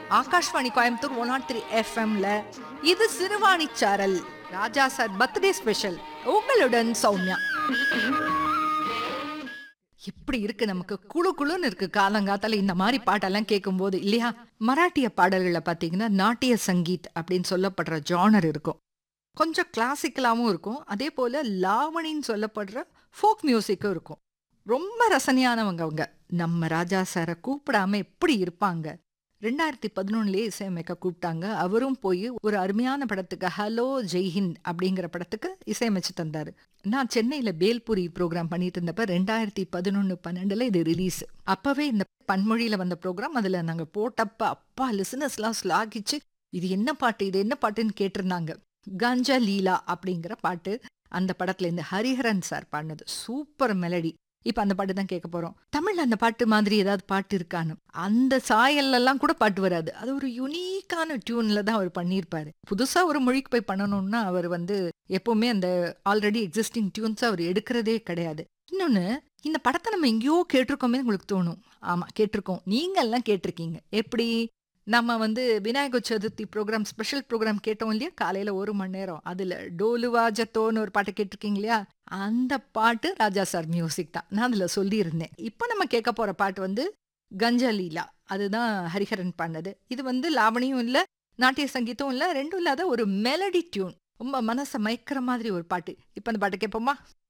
Akashvani Coimbatore one naught three எஃப்எம்ல இது சிறுவாணி சாரல் ராஜா சார் பர்த்டே ஸ்பெஷல் உங்களுடன் சௌமியா எப்படி இருக்கு நமக்கு குழு குழுன்னு இருக்கு காலங்காத்தால இந்த மாதிரி பாட்டெல்லாம் கேட்கும்போது இல்லையா மராட்டிய பாடல்களை பார்த்தீங்கன்னா நாட்டிய சங்கீத் அப்படின்னு சொல்லப்படுற ஜானர் இருக்கும் கொஞ்சம் கிளாசிக்கலாவும் இருக்கும் அதே போல லாவணின்னு சொல்லப்படுற ஃபோக் மியூசிக்கும் இருக்கும் ரொம்ப ரசனையானவங்க அவங்க நம்ம ராஜா சாரை கூப்பிடாம எப்படி இருப்பாங்க ரெண்டாயிரத்தி பதினொன்னுலயே இசையமைக்க கூப்பிட்டாங்க அவரும் போய் ஒரு அருமையான படத்துக்கு ஹலோ ஜெய்ஹிந்த் அப்படிங்கிற படத்துக்கு இசையமைச்சு தந்தாரு நான் சென்னையில பேல்புரி ப்ரோக்ராம் பண்ணிட்டு இருந்தப்ப ரெண்டாயிரத்தி பதினொன்னு பன்னெண்டுல இது ரிலீஸ் அப்பவே இந்த பன்மொழியில வந்த ப்ரோக்ராம் அதுல நாங்க போட்டப்ப அப்பா லிசனர்ஸ் எல்லாம் ஸ்லாகிச்சு இது என்ன பாட்டு இது என்ன பாட்டுன்னு கேட்டிருந்தாங்க கஞ்சா லீலா அப்படிங்கிற பாட்டு அந்த படத்துல இந்த ஹரிஹரன் சார் பாடினது சூப்பர் மெலடி இப்ப அந்த பாட்டு தான் கேட்க போறோம் தமிழ்ல அந்த பாட்டு மாதிரி ஏதாவது பாட்டு இருக்கான்னு அந்த சாயல்ல எல்லாம் கூட பாட்டு வராது அது ஒரு யுனிக்கான டியூன்ல தான் அவர் பண்ணியிருப்பாரு புதுசா ஒரு மொழிக்கு போய் பண்ணணும்னா அவர் வந்து எப்பவுமே அந்த ஆல்ரெடி எக்ஸிஸ்டிங் டியூன்ஸ் அவர் எடுக்கிறதே கிடையாது இன்னொன்னு இந்த படத்தை நம்ம எங்கேயோ கேட்டிருக்கோமே உங்களுக்கு தோணும் ஆமா கேட்டிருக்கோம் நீங்க எல்லாம் கேட்டிருக்கீங்க எப்படி நம்ம வந்து Vinayagar Chaturthi programme special programme கேட்டோம் இல்லையா காலையில ஒரு மணி நேரம் அதுல டோலுவா ஜத்தோன்னு ஒரு பாட்டு கேட்டிருக்கீங்க இல்லையா அந்த பாட்டு ராஜா சார் மியூசிக் தான் நான் அதுல சொல்லியிருந்தேன் இப்போ நம்ம கேட்க போற பாட்டு வந்து கஞ்சா லீலா அதுதான் ஹரிஹரன் பாடினது இது வந்து லாவணியும் இல்ல நாட்டிய சங்கீதம் இல்ல ரெண்டும் இல்லாத ஒரு மெலடி டியூன் ரொம்ப மனசை மயக்கிற மாதிரி ஒரு பாட்டு இப்போ அந்த பாட்டு கேட்போமா